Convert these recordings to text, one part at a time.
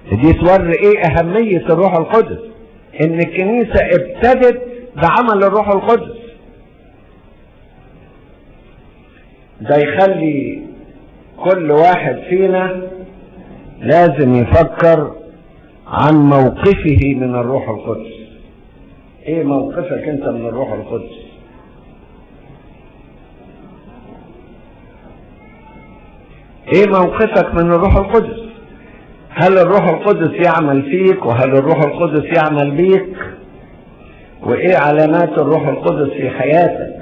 دي توري ايه اهمية الروح القدس ان الكنيسة ابتدت بعمل الروح القدس ده يخلي كل واحد فينا لازم يفكر عن موقفه من الروح القدس ايه موقفك انت من الروح القدس ايه موقفك من الروح القدس هل الروح القدس يعمل فيك وهل الروح القدس يعمل بيك وايه علامات الروح القدس في حياتك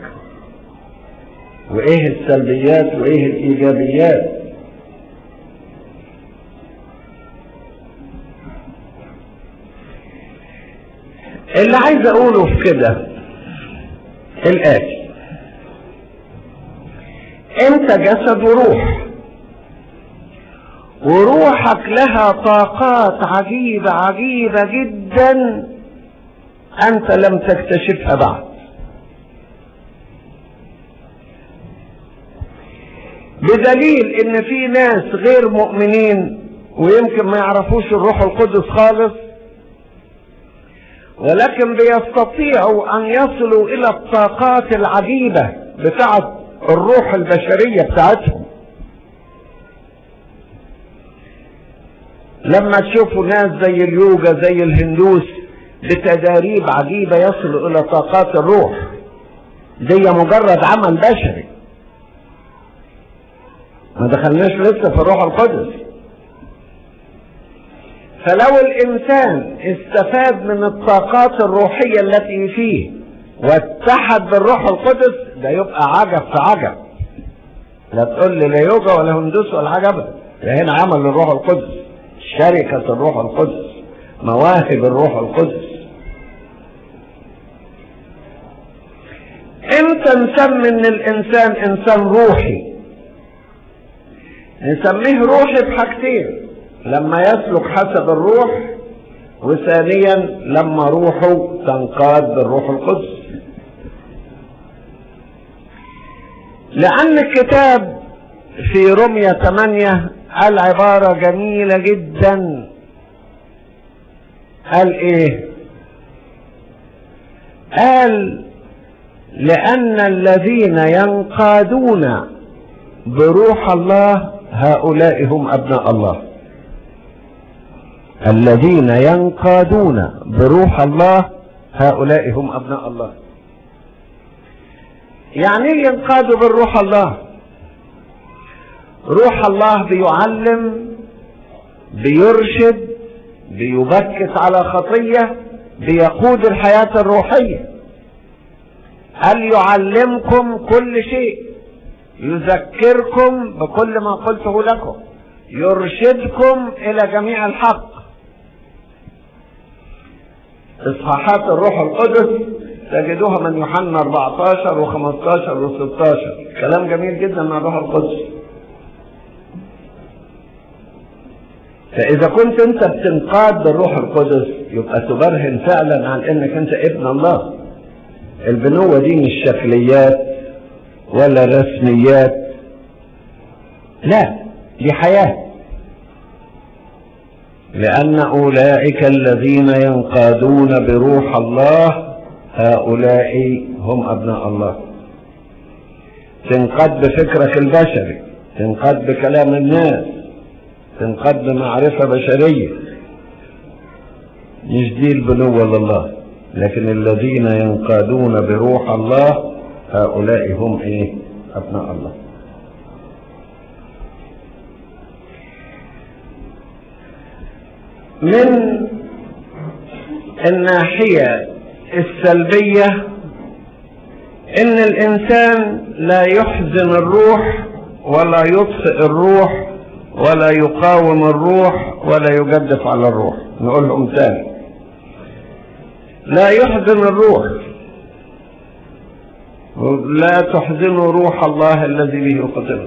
وايه السلبيات وايه الايجابيات اللي عايز اقوله في كده الاتي انت جسد وروح وروحك لها طاقات عجيبة عجيبة جدا انت لم تكتشفها بعد بدليل ان في ناس غير مؤمنين ويمكن ما يعرفوش الروح القدس خالص ولكن بيستطيعوا ان يصلوا الى الطاقات العجيبة بتاعت الروح البشرية بتاعتهم لما تشوفوا ناس زي اليوجا زي الهندوس بتداريب عجيبة يصلوا الى طاقات الروح دي مجرد عمل بشري ما دخلناش لسه في الروح القدس فلو الانسان استفاد من الطاقات الروحية التي فيه واتحد بالروح القدس ده يبقى عجب في عجب لا تقول لي لا يوجا ولا هندوس ولا عجب ده هنا عمل الروح القدس شركة الروح القدس مواهب الروح القدس امتى نسمي ان الانسان انسان روحي نسميه روحي بحاجتين لما يسلك حسب الروح وثانيا لما روحه تنقاد بالروح القدس لأن الكتاب في رمية 8 قال عبارة جميلة جدا قال ايه قال لأن الذين ينقادون بروح الله هؤلاء هم أبناء الله الذين ينقادون بروح الله هؤلاء هم أبناء الله يعني ايه ينقادوا بالروح الله روح الله بيعلم بيرشد بيبكت على خطية بيقود الحياة الروحية هل يعلمكم كل شيء يذكركم بكل ما قلته لكم يرشدكم الى جميع الحق اصحاحات الروح القدس تجدوها من يوحنا 14 و15 و16 كلام جميل جدا مع الروح القدس فاذا كنت انت بتنقاد بالروح القدس يبقى تبرهن فعلا عن انك انت ابن الله البنوة دي مش شكليات ولا رسميات لا دي حياة لأن أولئك الذين ينقادون بروح الله هؤلاء هم أبناء الله تنقاد بفكرك البشري تنقاد بكلام الناس تنقاد بمعرفة بشرية مش دي البنوة لله لكن الذين ينقادون بروح الله هؤلاء هم ايه ابناء الله من الناحية السلبية ان الانسان لا يحزن الروح ولا يطفئ الروح ولا يقاوم الروح ولا يجدف على الروح نقول لهم تاني لا يحزن الروح لا تحزنوا روح الله الذي به قتلت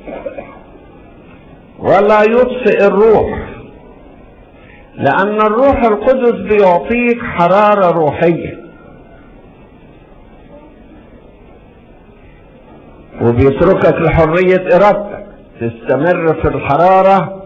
ولا يطفئ الروح لأن الروح القدس بيعطيك حرارة روحية وبيتركك لحرية إرادتك تستمر في الحرارة